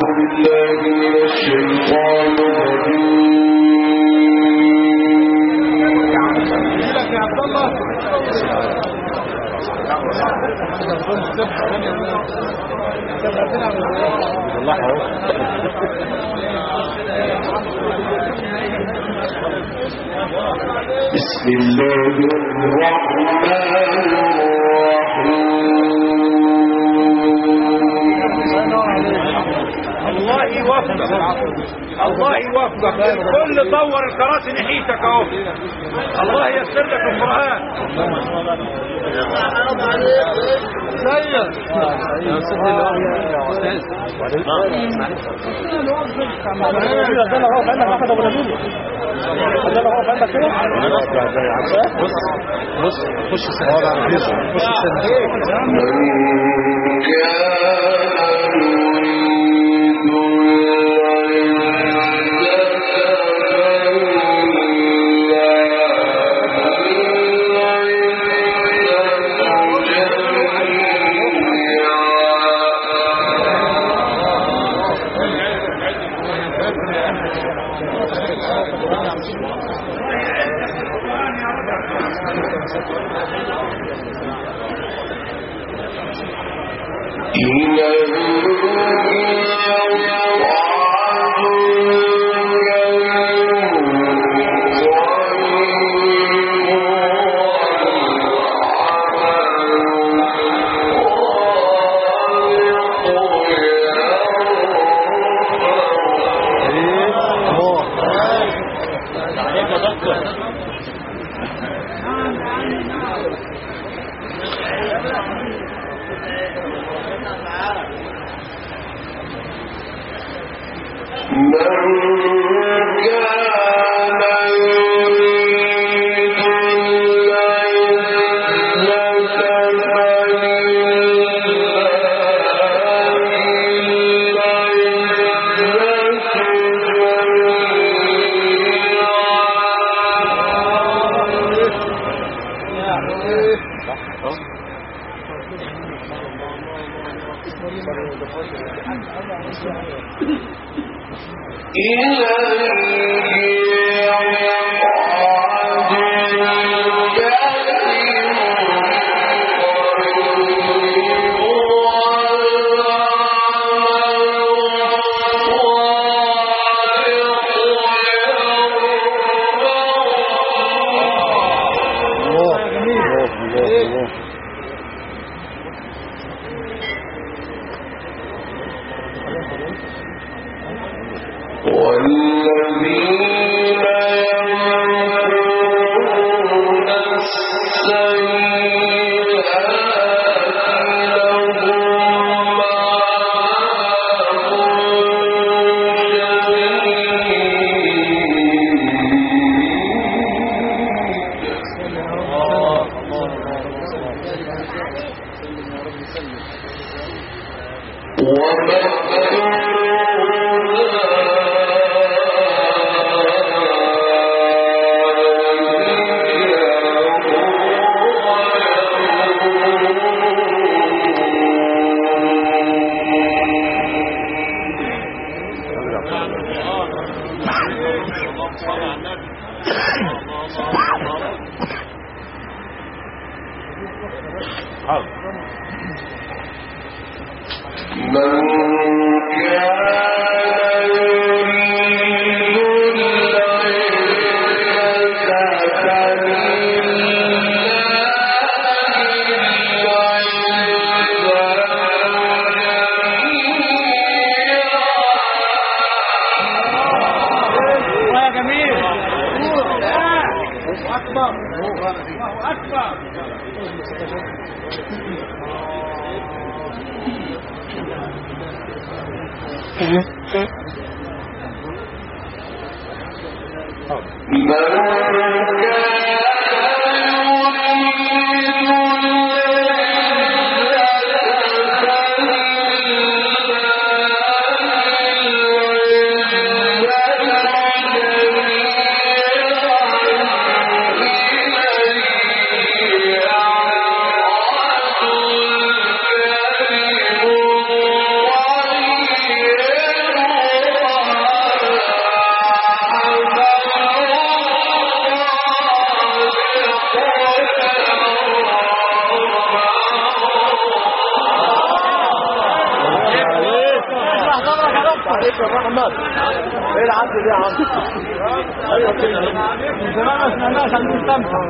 بالله من الشيطان الرجيم لك يا عبد الله بسم الله الرحمن الرحيم الله يوفقك الله يوفقك الكل طور الكراسي ناحيتك اهو الله ييسر لك القران من كان والذين يمكرون السيئات لهم من كان يريد العزة يا جميل اكبر الله اكبر من كان عليك يا رحمت ايه العبد ده يا عم ايوه كده من زمان ما سمعناش عن المستمتع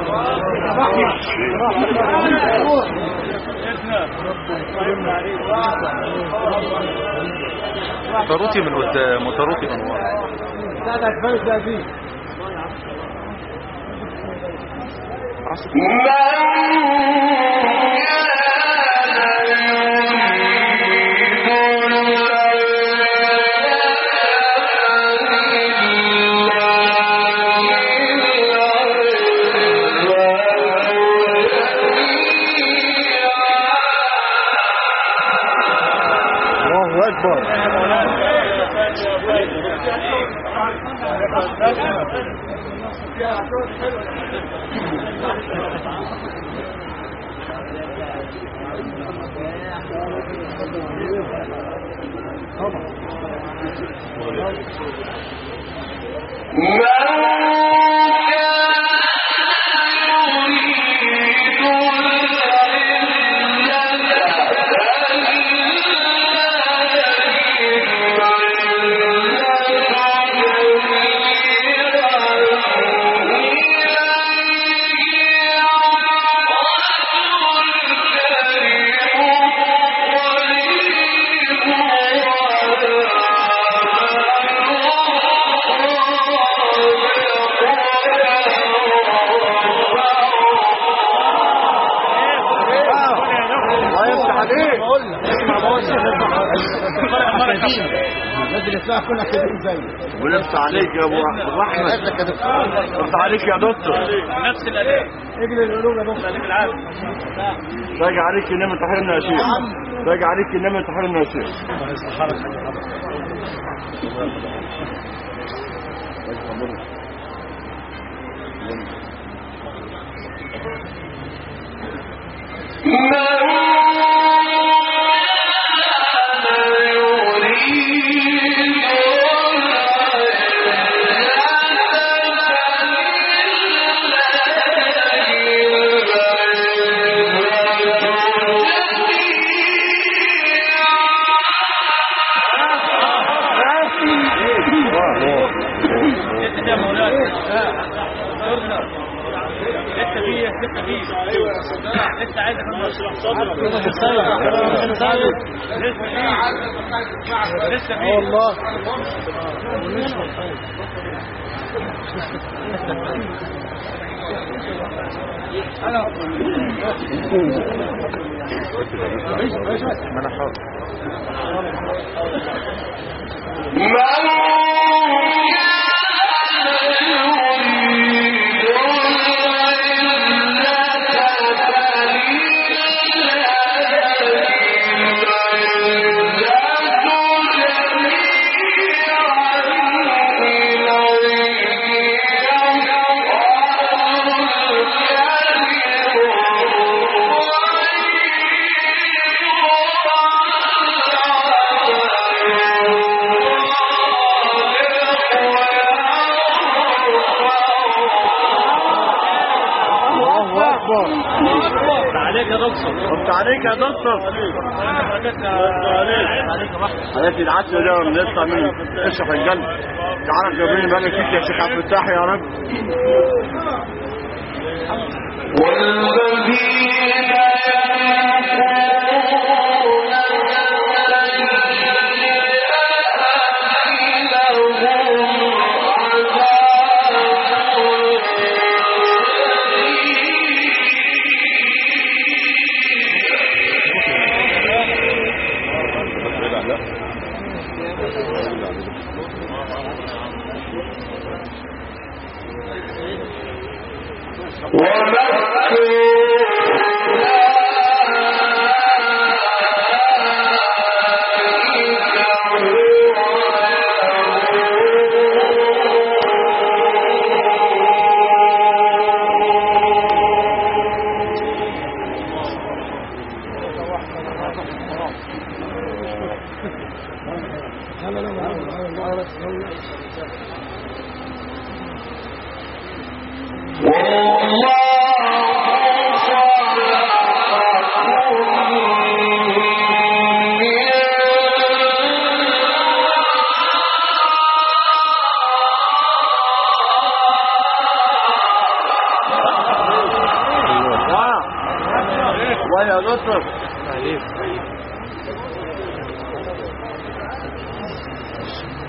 طاروتي من قدام وطاروتي من ورا ساعة هتفرش ده فيه الله اكبر الله يفتح عليك بقول لك اسمع بقول لك لازم يطلع كلنا كده زي ونفس عليك يا ابو الرحمه يا دكتور نفس عليك يا دكتور نفس الاداء اجري القلوب يا دكتور راجع عليك انما تحرمنا يا شيخ راجع عليك انما تحرمنا يا شيخ لسه ده مولانا لسه فيه لسه فيه لسه عايز لسه فيه والله ما انا حاضر الله اكبر عليك يا دكتور قمت عليك يا دكتور عليك العسل ده بنطلع من اشرف الجنة تعرف جبريل بقى فيك يا شيخ عبد الفتاح يا رب والذين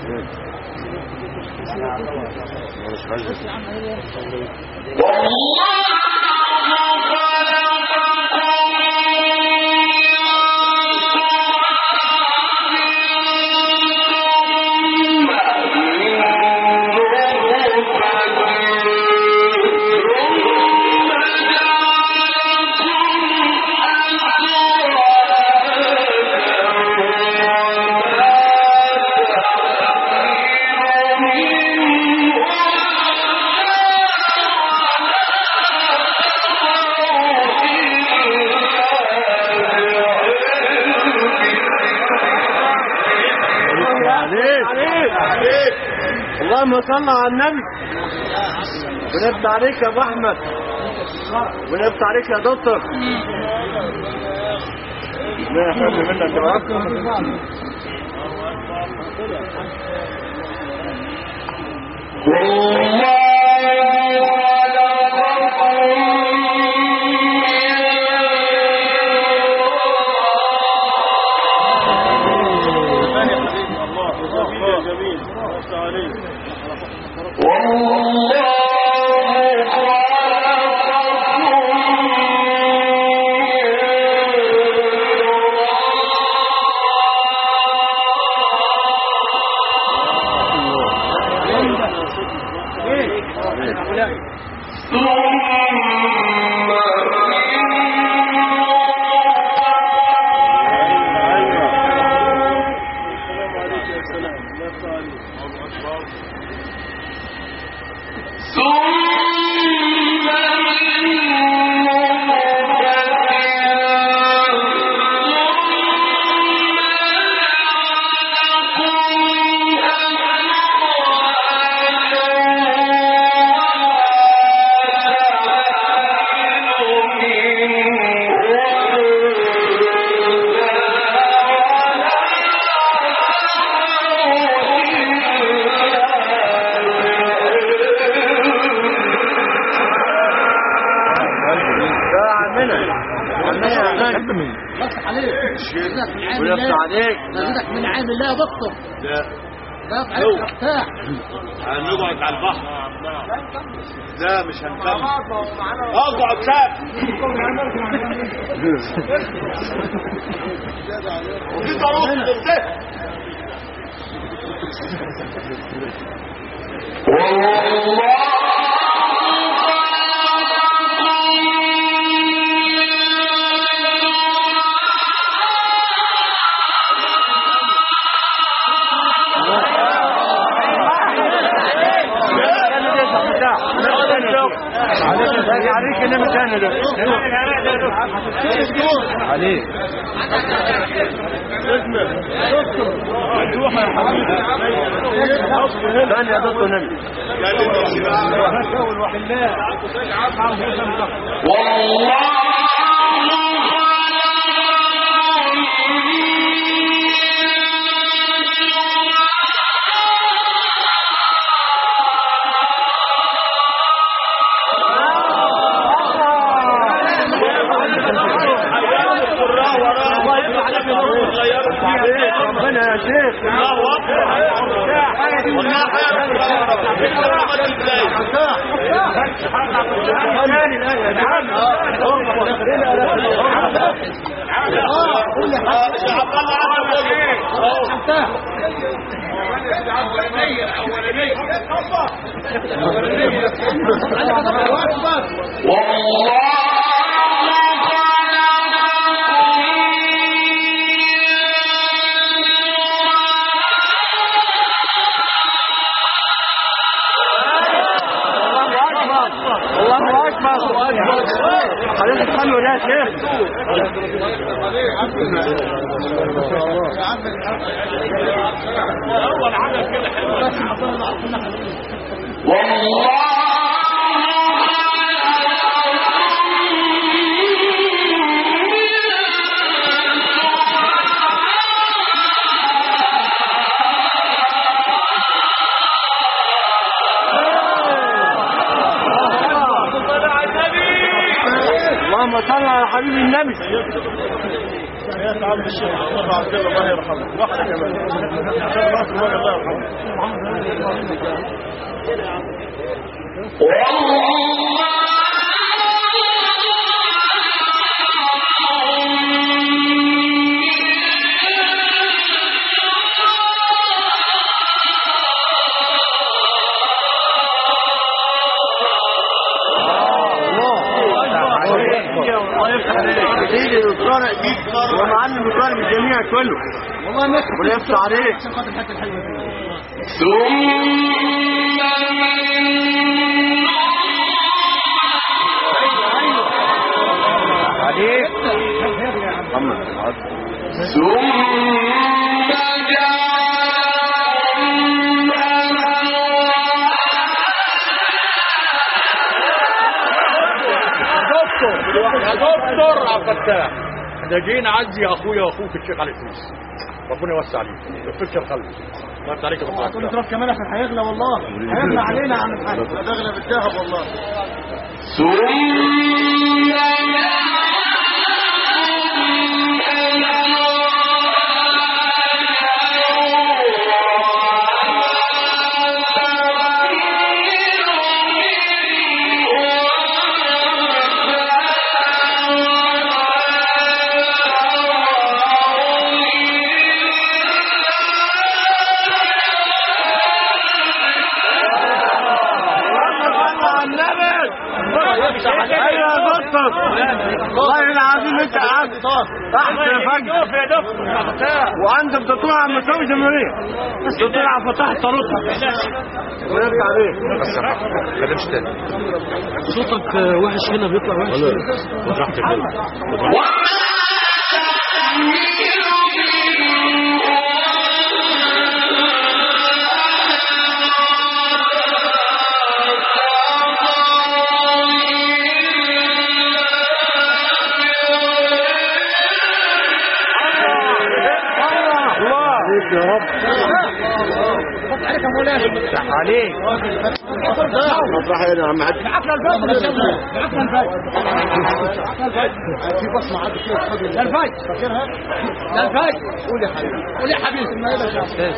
عليك اللهم صل على النبي ونبت عليك يا ابو احمد ونبت عليك يا دكتور لا يحب منك يا رب يا عمنا عمنا يا غالي بس عليك نزلك من عام ونبت الله عليك نزلك من عام الله يا دكتور لا ضغط عليك ارتاح هنقعد على البحر لا مش هنكمل اقعد ساكت وفي طرق بالذات عليك عليك انما تاني ده عليك ثاني يا دكتور نبي ربنا يا شيخ الله اكبر حضرتك حلو ده يا شيخ اللهم صل على حبيب النبي يا عم الشيخ الله يرحمه واحده كمان الله يرحمه الله يفتح عليك سيدي القارئ دي ومعلم القارئ من الجميع كله والله ما ربنا يفتح عليك عليك دكتور يا دكتور عبد الفتاح احنا جينا عزي اخويا واخوك الشيخ علي فلوس ربنا يوسع عليك الفكر الخلف الله يفتح عليك يا دكتور عبد الفتاح. كمان عشان هيغلى والله هيغلى علينا عن الحاج هتغلى بالذهب والله ايوه يا دكتور والله العظيم انت قاعد احسن فجر شوف يا دكتور يا فتاح وعندك دكتور عم مساوي جمهوريه دكتور عم فتح طريقها ونرجع عليه بس ما تكلمش تاني صوتك وحش هنا بيطلع وحش وضحت الفيلم عليك يا رب يفتح عليك مطرح هنا يا عم حاج عقل الفجر عقل الفجر في بصمه عاد كده ده الفجر فاكرها ده الفجر قول يا حبيبي قول يا حبيبي ما يبقى يا استاذ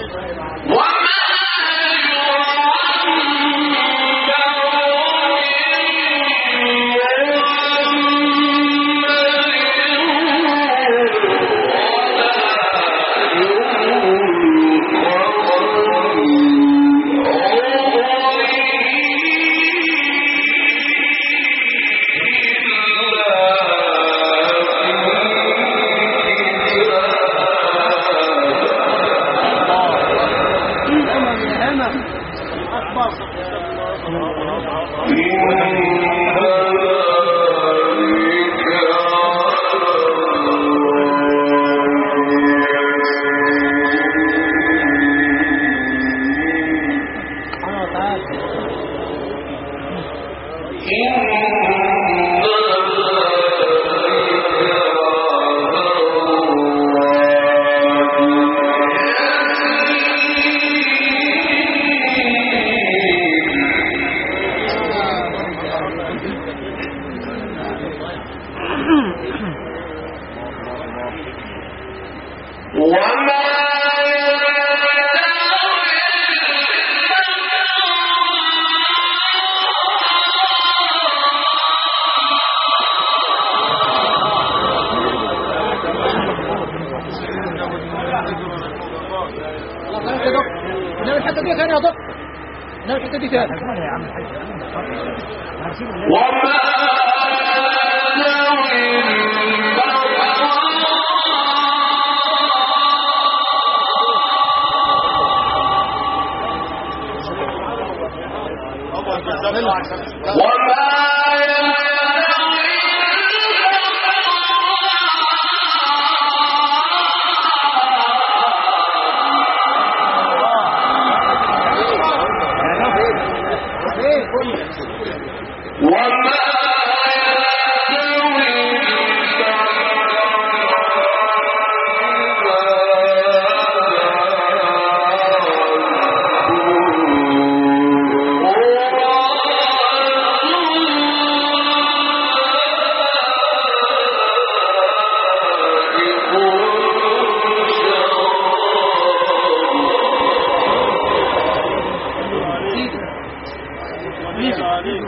نعمل الحته دي ثاني يا دكتور نعمل الحته دي ثاني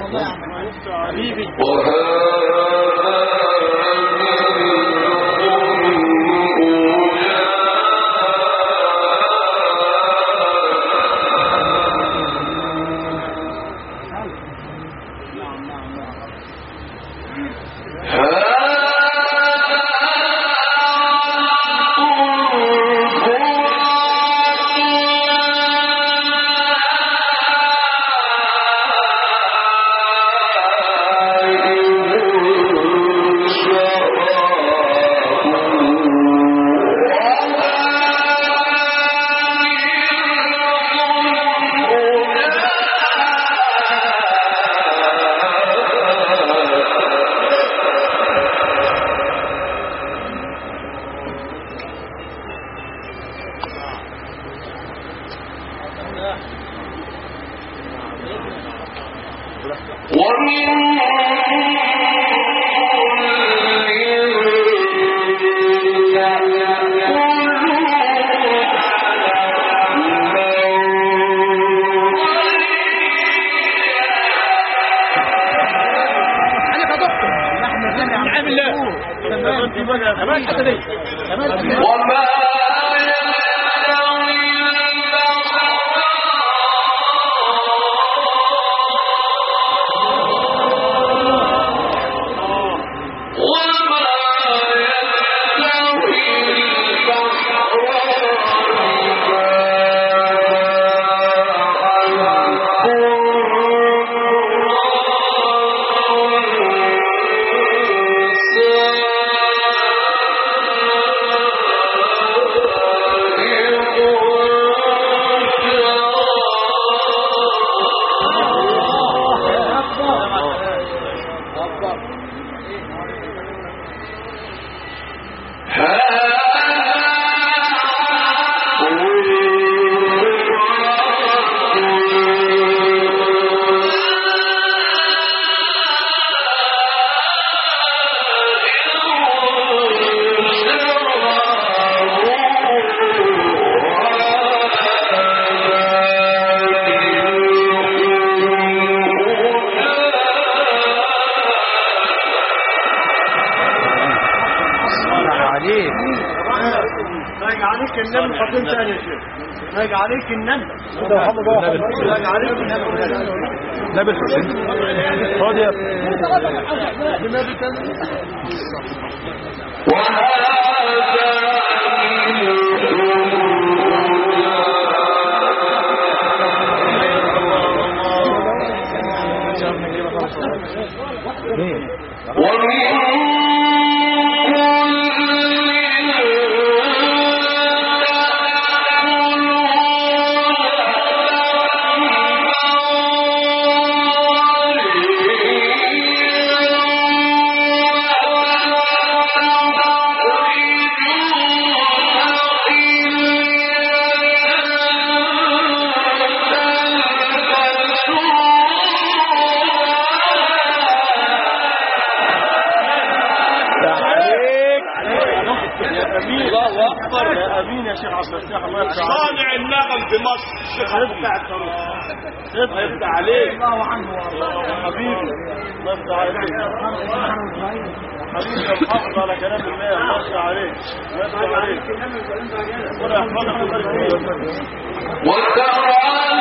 حبيبي عليك يا دكتور نعم الله تمام تمام حسنين تمام وما يستوي البحر وما يستوي عليك راجع عليك النمل حطين تاني يا شيخ راجع عليك النمل راجع عليك النمل نبي الحسين خد يا يا امين الله اكبر يا امين يا شيخ عبد الفتاح الله يفتح عليك صانع النغم في مصر الشيخ يفتح الطريق الله يفتح عليك الله عنه حبيبي الله يفتح عليك حبيبي يا محافظ على كلام الله الله يفتح عليك الله يفتح عليك ربنا يحفظك ويبارك فيك وترى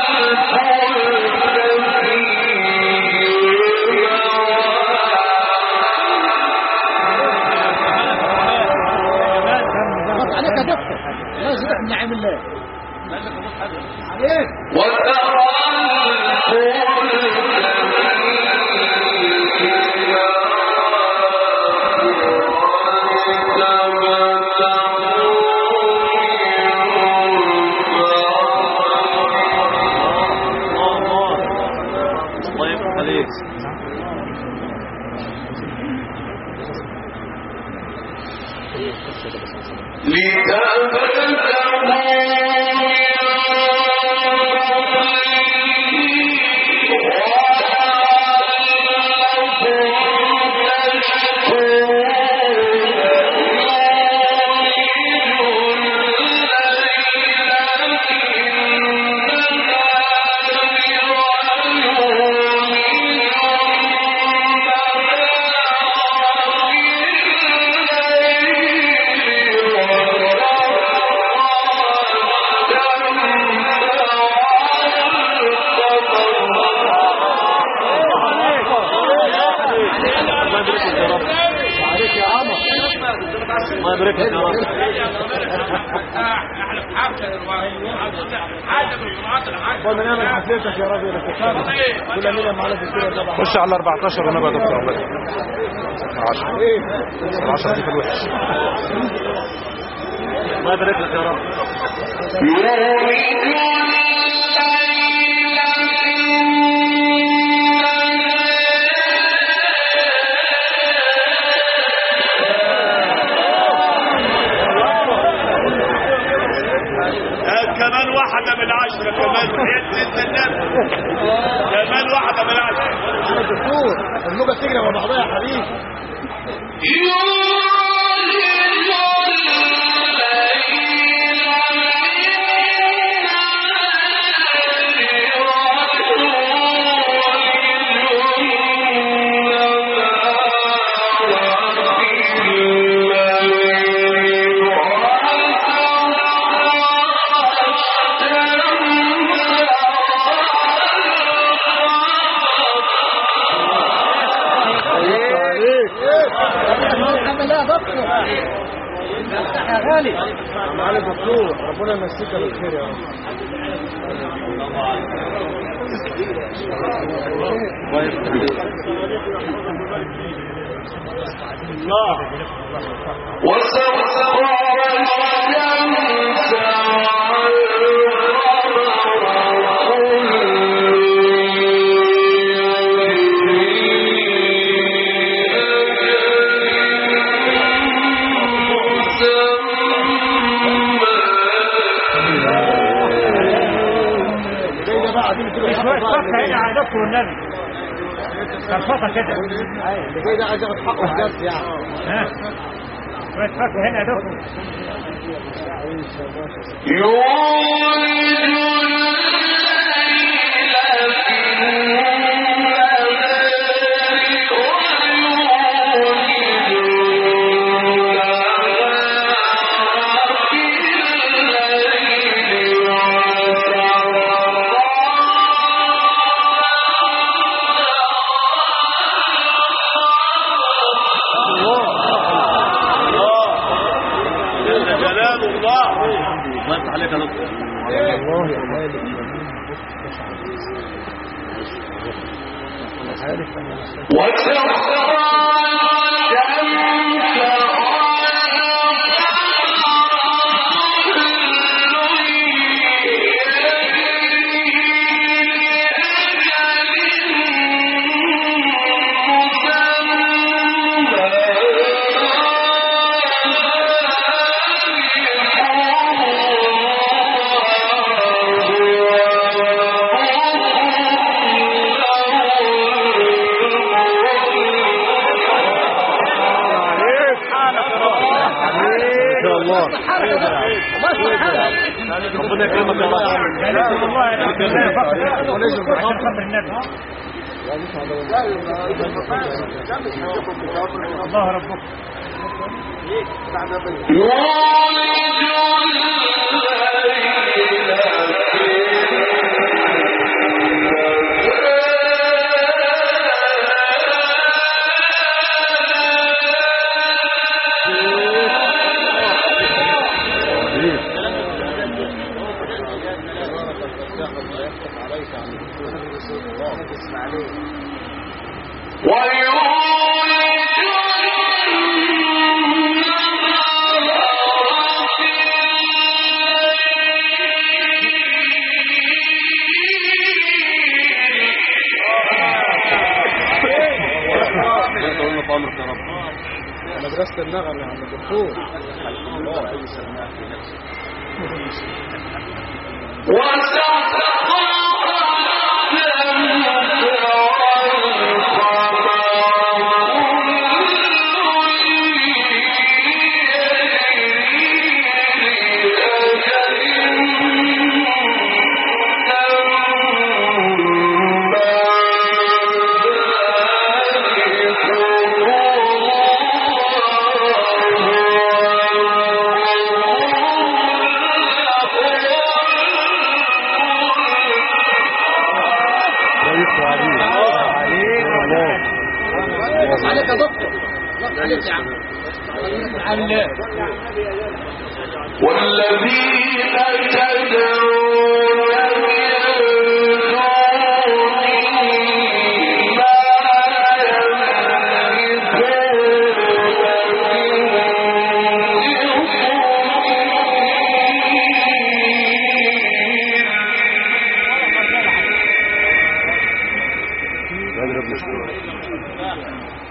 عليك يا دكتور لا يزيدك من نعم الله عليك وترى الله يفتح عليك لتبتغوا يبارك لك يا رب احنا في حفله دلوقتي عاوزين حاجه من الجمعات الحاجه قلنا نعمل حفلتك يا راجل يا كتاب كل مين معانا في السيره طبعا خش على 14 ونبقى دكتور الله 10 ايه 10 دي في الوحش الله يبارك لك يا رب كمان واحدة من عشرة كمان حتة النبي كمان واحدة من عشرة يا دكتور اللغه تجري مع بعضها يا حبيبي يا غالي معالي دكتور ربنا يمسيك بالخير يا رب جاي ده بقى عايزين كده شوية فتحة هنا على دكتور النبي كرفطة كده اللي جاي ده عايز ياخد حقه بجد يعني ها شوية فتحة هنا يا دكتور جلال الله الله يفتح عليك يا دكتور الله يا مالك ان شاء الله ربنا يكرمك يا رب يا دكتور والله يا دكتور لا فقط عشان خاطر النبي الله ربك مدرسة النغم يا عم الدكتور عليك يا دكتور والذين تدعون من دونه ما بدر بن شوية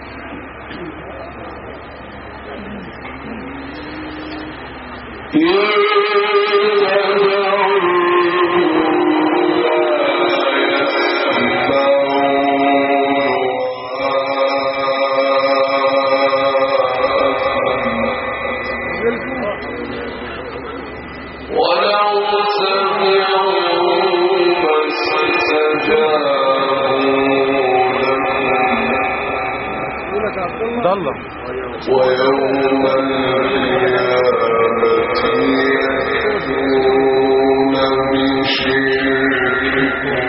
ولو سمعوا ما استجابوا لهم ضل ويوم القيامة يكفرون بشركهم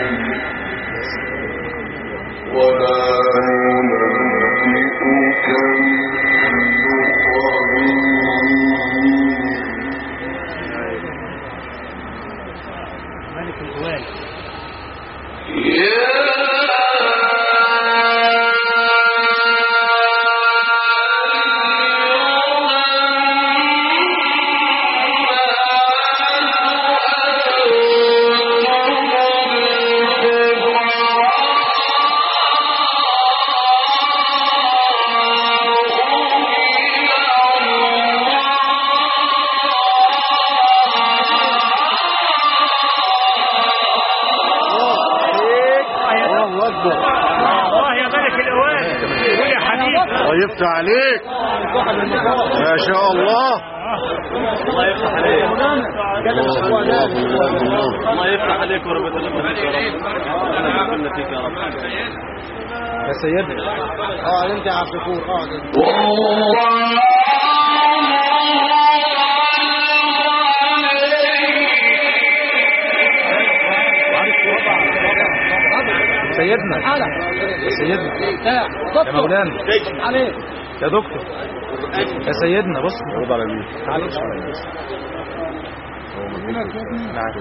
ولا ينبئك مثل خبير الله اكبر الله يا ملك الاوان قول يا حبيبي الله يفتح عليك ما شاء الله الله يفتح عليك الله الله الله الله يفتح عليك ورب تلمس يا رب انا كنا فيك يا رب يا سيدنا اقعد انت يا عبد الشكور اقعد انت سيدنا يا سيدنا يا مولانا عليك يا دكتور يا سيدنا بص رد على مين معلش نعم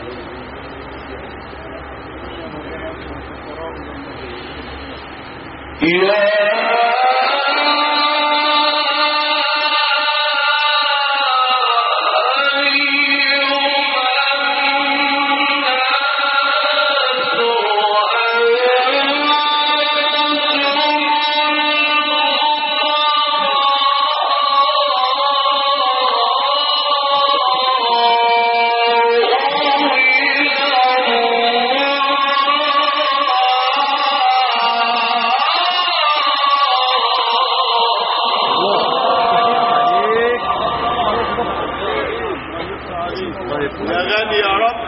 يا غني يا رب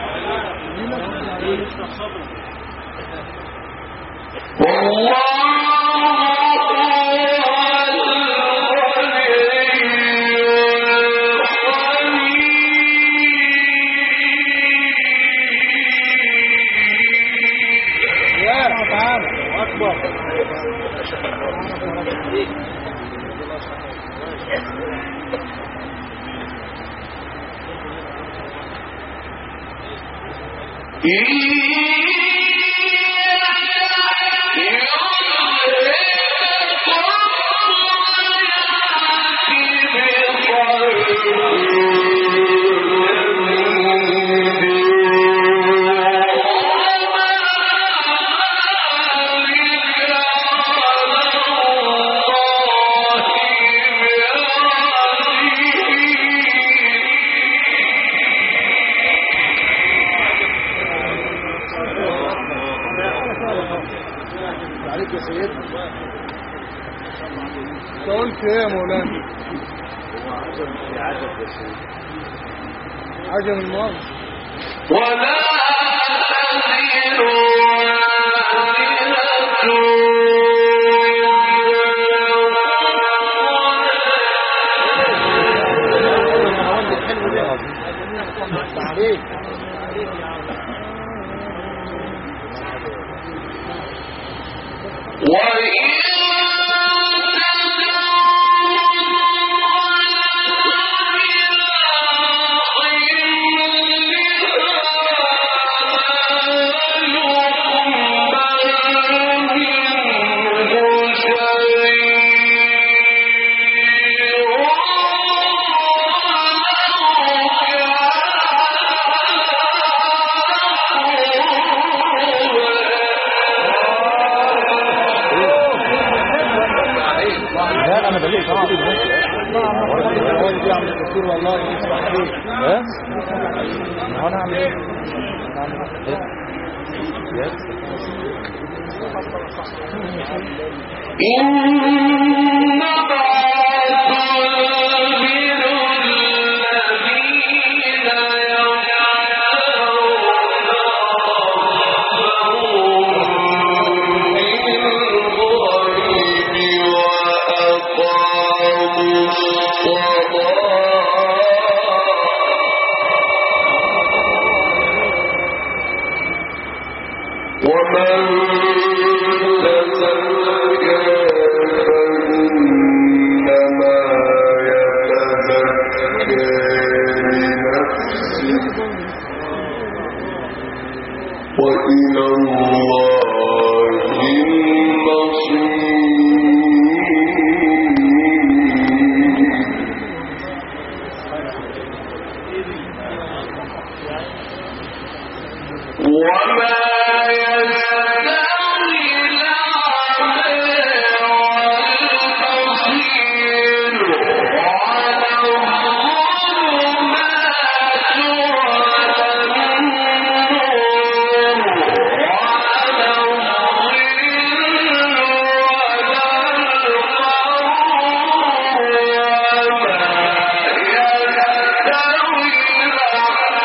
عليك يا سيدنا انت قلت ايه يا مولانا عجم الماضي ولا تزر عليك وإن ها؟ ما هو انا اعمل ايه؟ إنما تنذر الذين يخشون بالغيب وأقاموا الصلاة ومن تزكى فإنما يتزكى لنفسه وإلى الله المصير وما يستوي الأعمى والبصير ولا الظلمات ولا النور ولا الظل ولا القمر وما يستوي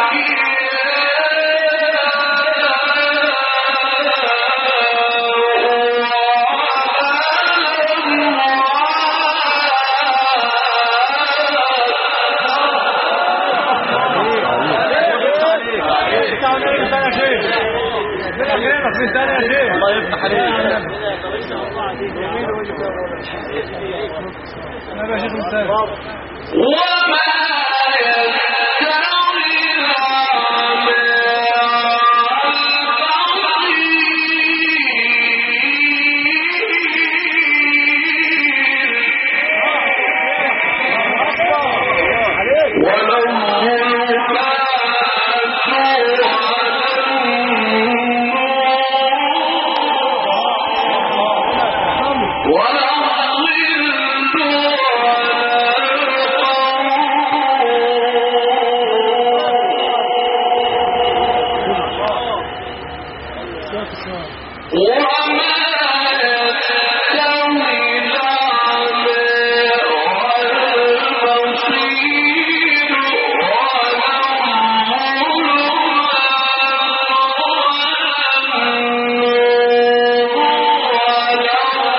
الله يفتح عليك وما يستوي الأعمى والبصير ولا الظلمات ولا النور ولا وما يستوي الأعمى والبصير ولا الظلمات ولا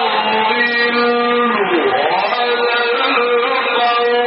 الظل ولا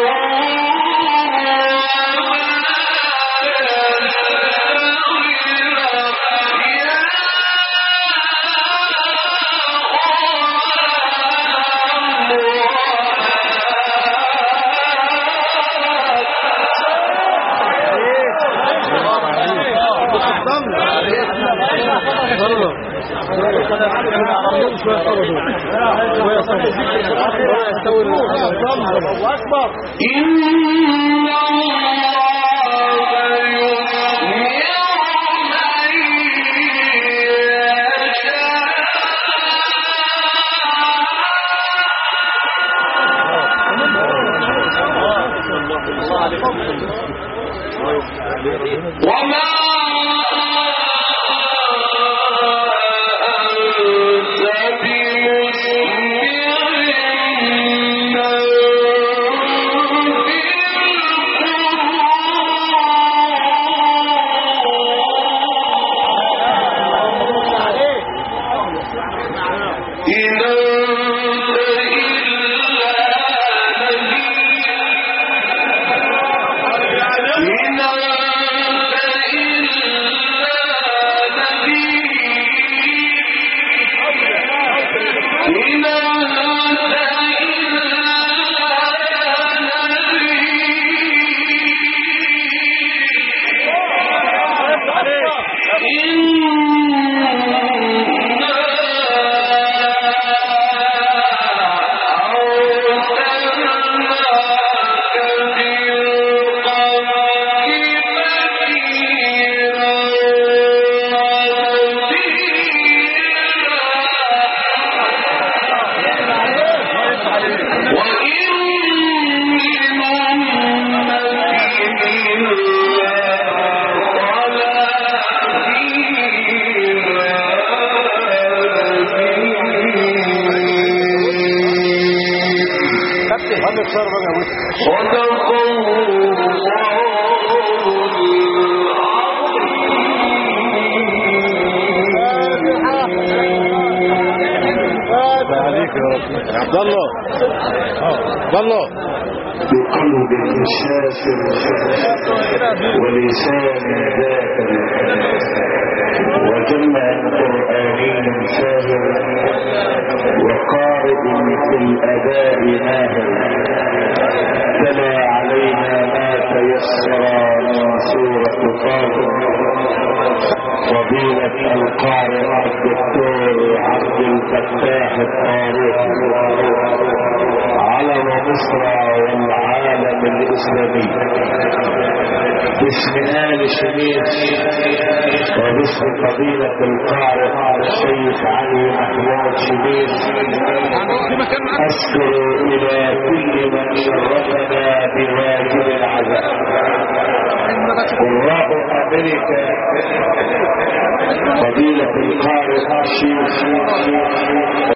إن الله يسمع من يشاء وما أنت بمسمع إن أنت إلا نذير إن أنت إلا نذير إن أنت وإن صدق عليك يا رب عبد الله اه عبد الله بقلب شاكر ولسان ذاكر وجمع قرآني ساهر وقارئ في الأداء ماهر تلا علينا ما تيسر من سورة طه فضيلة القارئ الدكتور عبد الفتاح الطارق علم مصر والعالم الإسلامي باسم آل شميس وباسم فضيلة القارئ الشيخ علي محمود شميس أشكر إلى كل من شرفنا بواجب العزاء قراء أمريكا فضيلة القارئ الشيخ